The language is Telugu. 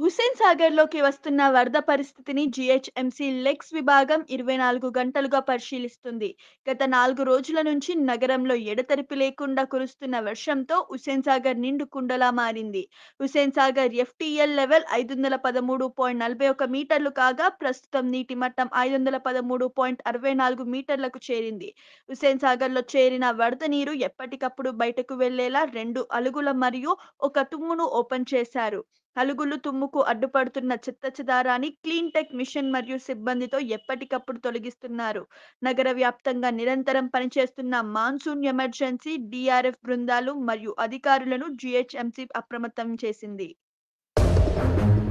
హుస్సేన్ సాగర్‌లోకి వస్తున్న వరద పరిస్థితిని జీహెచ్ఎంసీ లెక్స్ విభాగం 24 గంటలుగా పరిశీలిస్తుంది. గత నాలుగు రోజుల నుంచి నగరంలో ఎడతెరిపి లేకుండా కురుస్తున్న వర్షంతో హుస్సేన్ సాగర్ నిండు కుండలా మారింది. హుస్సేన్ సాగర్ ఎఫ్టీఎల్ లెవెల్ 513.41 మీటర్లు కాగా ప్రస్తుతం నీటి మట్టం 513.64 మీటర్లకు చేరింది. హుస్సేన్ సాగర్‌లో చేరిన వరద నీరు ఎప్పటికప్పుడు బయటకు వెళ్లేలా రెండు అలుగుల మరియు ఒక తుమ్మును ఓపెన్ చేశారు. అలుగులు, తుమ్ముకు అడ్డుపడుతున్న చెత్తాచెదారాన్ని క్లీన్‌టెక్ మిషన్ మరియు సిబ్బందితో ఎప్పటికప్పుడు తొలగిస్తున్నారు. నగర వ్యాప్తంగా నిరంతరం పనిచేస్తున్న మాన్సూన్ ఎమర్జెన్సీ, డీఆర్ఎఫ్ బృందాలు మరియు అధికారులను జీహెచ్ఎంసీ అప్రమత్తం చేసింది.